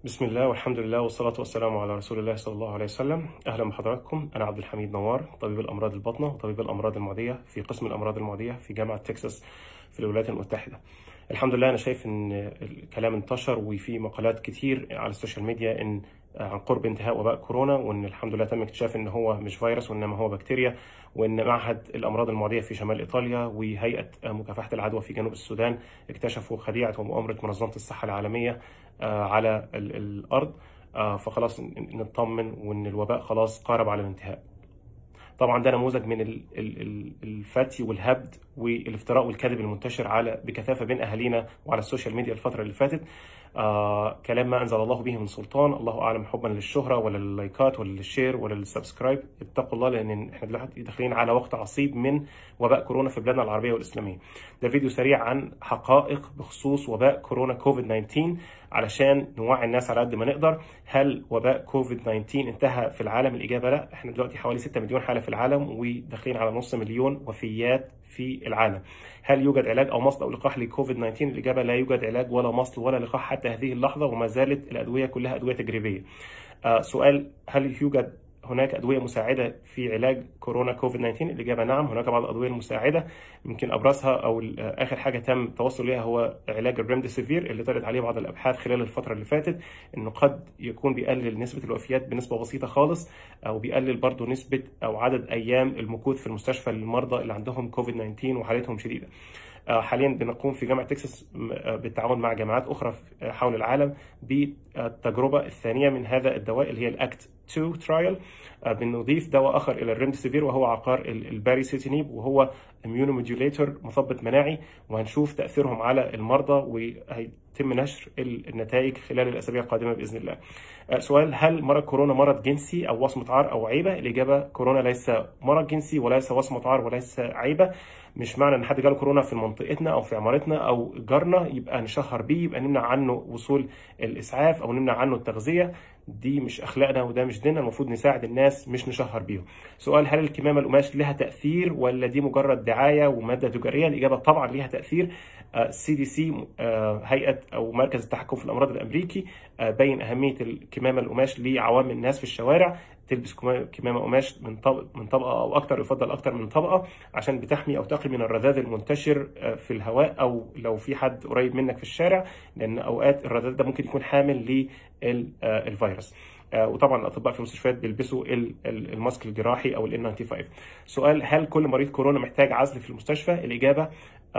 بسم الله والحمد لله والصلاة والسلام على رسول الله صلى الله عليه وسلم أهلا بحضراتكم أنا عبد الحميد نوار طبيب الأمراض الباطنة وطبيب الأمراض المعدية في قسم الأمراض المعدية في جامعة تكساس في الولايات المتحدة الحمد لله أنا شايف إن الكلام انتشر وفي مقالات كتير على السوشيال ميديا إن عن قرب انتهاء وباء كورونا وان الحمد لله تم اكتشاف ان هو مش فيروس وانما هو بكتيريا وان معهد الامراض المعديه في شمال ايطاليا وهيئه مكافحه العدوى في جنوب السودان اكتشفوا خديعه ومؤامره منظمه الصحه العالميه على الارض فخلاص نطمن وان الوباء خلاص قارب على الانتهاء طبعا ده نموذج من الفتي والهبد والافتراء والكذب المنتشر على بكثافه بين اهالينا وعلى السوشيال ميديا الفتره اللي فاتت آه كلام ما انزل الله به من سلطان الله اعلم حبا للشهره ولا لللايكات ولا للشير ولا للسبسكرايب اتقوا الله لان احنا دلوقتي داخلين على وقت عصيب من وباء كورونا في بلادنا العربيه والاسلاميه ده فيديو سريع عن حقائق بخصوص وباء كورونا كوفيد 19 علشان نوعي الناس على قد ما نقدر هل وباء كوفيد 19 انتهى في العالم الاجابه لا احنا دلوقتي حوالي 6 مليون حاله في العالم وداخلين على نص مليون وفيات في العالم هل يوجد علاج او مصل او لقاح لكوفيد 19 الاجابه لا يوجد علاج ولا مصل ولا لقاح حتى هذه اللحظه وما زالت الادويه كلها ادويه تجريبيه آه سؤال هل يوجد هناك ادويه مساعده في علاج كورونا كوفيد 19 الاجابه نعم هناك بعض الادويه المساعده يمكن ابرزها او اخر حاجه تم التوصل اليها هو علاج الريمديسيفير اللي طلعت عليه بعض الابحاث خلال الفتره اللي فاتت انه قد يكون بيقلل نسبه الوفيات بنسبه بسيطه خالص او بيقلل برضه نسبه او عدد ايام المكوث في المستشفى للمرضى اللي عندهم كوفيد 19 وحالتهم شديده حاليا بنقوم في جامعه تكساس بالتعاون مع جامعات اخرى حول العالم بالتجربه الثانيه من هذا الدواء اللي هي الاكت 2 ترايل بنضيف دواء اخر الى الريمديسيفير وهو عقار الباريسيتينيب وهو اميونوموديوليتور مثبط مناعي وهنشوف تاثيرهم على المرضى وهيتم نشر النتائج خلال الاسابيع القادمه باذن الله. سؤال هل مرض كورونا مرض جنسي او وصمه عار او عيبه؟ الاجابه كورونا ليس مرض جنسي وليس وصمه عار وليس عيبه. مش معنى ان حد جاله كورونا في منطقتنا او في عمارتنا او جارنا يبقى نشهر بيه يبقى نمنع عنه وصول الاسعاف او نمنع عنه التغذيه دي مش اخلاقنا وده مش ديننا المفروض نساعد الناس مش نشهر بيهم. سؤال هل الكمامه القماش لها تاثير ولا دي مجرد دعايه وماده تجاريه؟ الاجابه طبعا ليها تاثير. السي دي سي هيئه او مركز التحكم في الامراض الامريكي بين اهميه الكمامه القماش لعوام الناس في الشوارع تلبس كمامه قماش من طبقه من طبقه او اكتر يفضل اكتر من طبقه عشان بتحمي او تقي من الرذاذ المنتشر في الهواء او لو في حد قريب منك في الشارع لان اوقات الرذاذ ده ممكن يكون حامل للفيروس وطبعا الاطباء في المستشفيات بيلبسوا الماسك الجراحي او ال 95 سؤال هل كل مريض كورونا محتاج عزل في المستشفى الاجابه 80%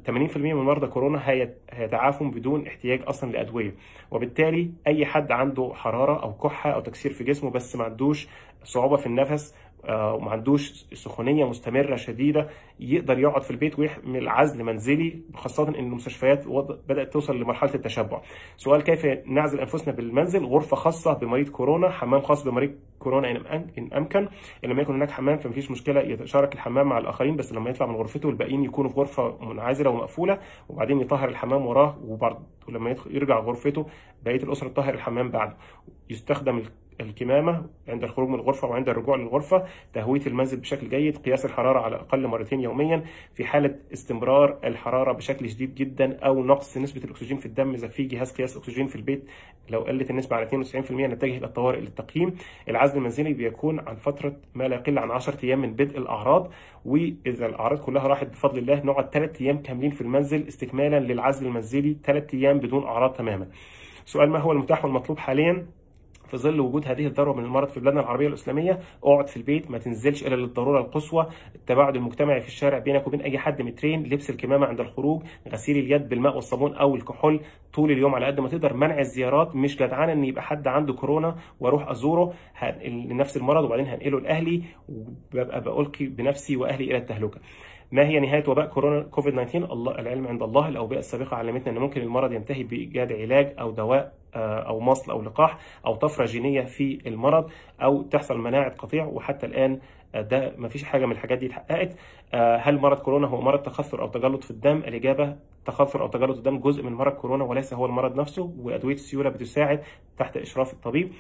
من مرضى كورونا هيتعافوا بدون احتياج اصلا لادويه وبالتالي اي حد عنده حراره او كحه او تكسير في جسمه بس ما عندوش صعوبه في النفس وما عندوش سخونيه مستمره شديده يقدر يقعد في البيت ويحمل عزل منزلي خاصه ان المستشفيات بدات توصل لمرحله التشبع. سؤال كيف نعزل انفسنا بالمنزل؟ غرفه خاصه بمريض كورونا، حمام خاص بمريض كورونا ان امكن، ان لم يكن هناك حمام فمفيش مشكله يتشارك الحمام مع الاخرين بس لما يطلع من غرفته والباقيين يكونوا في غرفه منعزله ومقفوله وبعدين يطهر الحمام وراه وبعد ولما يرجع غرفته بقيه الاسره تطهر الحمام بعده. يستخدم الكمامة عند الخروج من الغرفة وعند الرجوع للغرفة تهوية المنزل بشكل جيد قياس الحرارة على الأقل مرتين يوميا في حالة استمرار الحرارة بشكل شديد جدا أو نقص نسبة الأكسجين في الدم إذا في جهاز قياس أكسجين في البيت لو قلت النسبة على 92% نتجه إلى الطوارئ للتقييم العزل المنزلي بيكون عن فترة ما لا يقل عن 10 أيام من بدء الأعراض وإذا الأعراض كلها راحت بفضل الله نقعد 3 أيام كاملين في المنزل استكمالا للعزل المنزلي 3 أيام بدون أعراض تماما سؤال ما هو المتاح والمطلوب حاليا في ظل وجود هذه الذروه من المرض في بلادنا العربيه والاسلاميه اقعد في البيت ما تنزلش الا للضروره القصوى التباعد المجتمعي في الشارع بينك وبين اي حد مترين لبس الكمامه عند الخروج غسيل اليد بالماء والصابون او الكحول طول اليوم على قد ما تقدر منع الزيارات مش جدعانه ان يبقى حد عنده كورونا واروح ازوره لنفس المرض وبعدين هنقله لاهلي وببقى بالقي بنفسي واهلي الى التهلكه ما هي نهايه وباء كورونا كوفيد 19 الله العلم عند الله الاوبئه السابقه علمتنا ان ممكن المرض ينتهي بايجاد علاج او دواء او مصل او لقاح او طفره جينيه في المرض او تحصل مناعه قطيع وحتى الان ده ما فيش حاجه من الحاجات دي اتحققت هل مرض كورونا هو مرض تخثر او تجلط في الدم الاجابه تخثر او تجلط الدم جزء من مرض كورونا وليس هو المرض نفسه وادويه السيوله بتساعد تحت اشراف الطبيب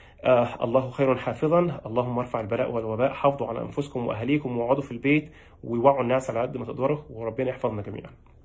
آه الله خير حافظا اللهم ارفع البلاء والوباء حافظوا على انفسكم واهاليكم واقعدوا في البيت ووعوا الناس على قد ما تقدروا وربنا يحفظنا جميعا